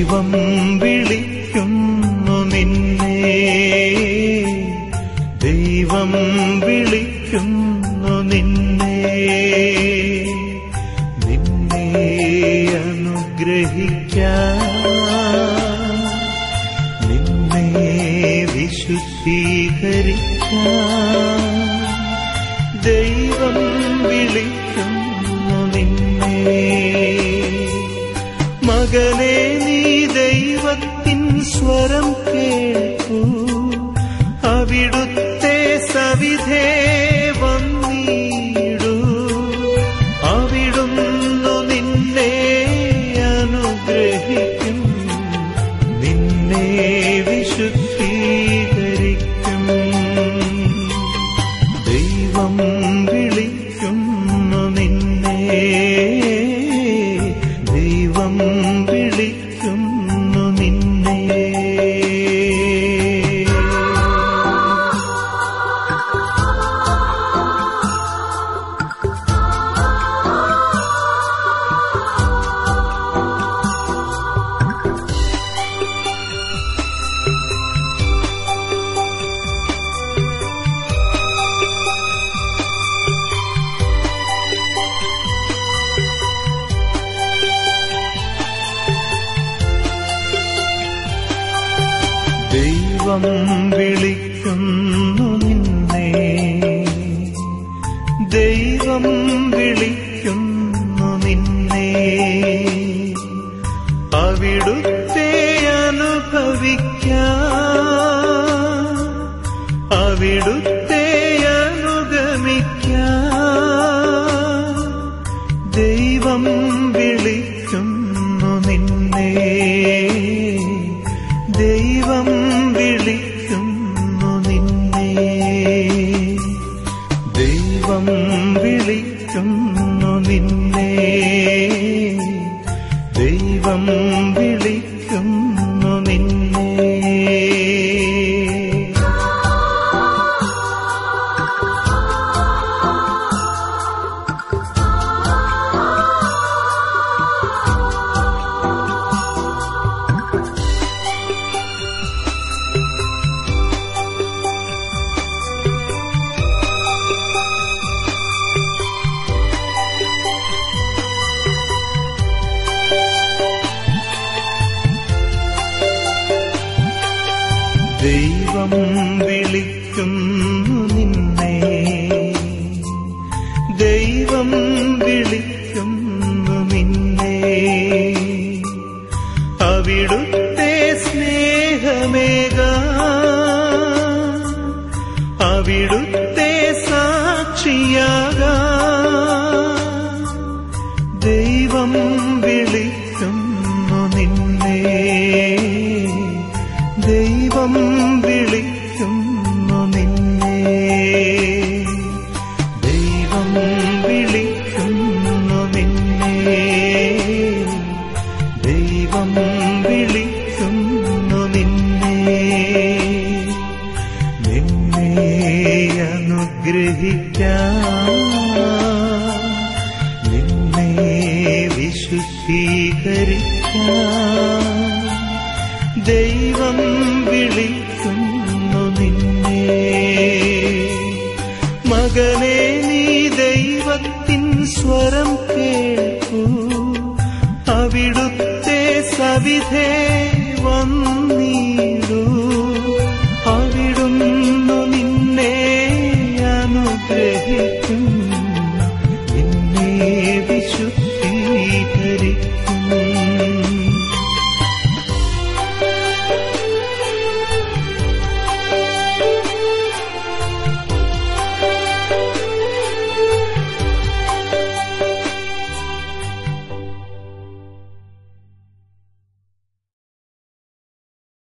ദൈവം വിളിക്കുന്നു നിന്നെ ദൈവം വിളിക്കുന്നു നിന്നെ നിന്നെ അനുഗ്രഹിക്കാൻ നിന്നെ വിശുദ്ധീകരിക്കാൻ ദൈവം വിളിക്കുന്നു നിന്നെ മകനെ നീ ദൈവത്തിൻ സ്വരം കേൾക്കൂ അവിടുത്തെ സവിധേ വന്നീടൂ അവിടുന്നു നിന്നെ അനുഗ്രഹിക്കും നിന്നെ വിശുദ്ധീകരിക്കും ദൈവം വിളിക്കുന്നു നിന്നെ ദൈവം വിളിക്കുന്നു നിന്നെ ദൈവം വിളിക്കുന്നു നിന്നെ ദൈവം വിളിക്കുന്നു നിന്നെ അവിടുത്തെ അനുഭവിക്കാൻ അവിടുത്തെ അനുഗമിക്കാൻ ദൈവം വിളിക്കുന്നു നിന്നെ ദൈവം വിളിക്കുന്നു നിന്നെ ദൈവം വിളിക്കുന്നു നിന്നെ ദൈവം വിളിക്കുന്നു നിന്നെ ദൈവം വിളിക്കുന്നു നിന്നെ ദൈവം വിളിക്കുന്നു നിന്നെ അവിടുത്തെ സ്നേഹമേക അവിടുത്തെ സാക്ഷിയാക ദൈവം വിളിക്കുന്നു നിന്നെ ദൈവം വിളിക്കുന്നു നിന്നെ ദൈവം വിളിക്കുന്നു നിന്നെ ദൈവം വിളിക്കുന്നു നിന്നെ നിന്നെ അനുഗ്രഹിക്കാൻ നിന്നെ വിശുദ്ധീകരിക്കാൻ ദൈവം വിളിക്കുന്നു നിന്നെ മകനെ നീ ദൈവത്തിൻ സ്വരം കേൾക്കൂ അവിടുത്തെ സവിധേ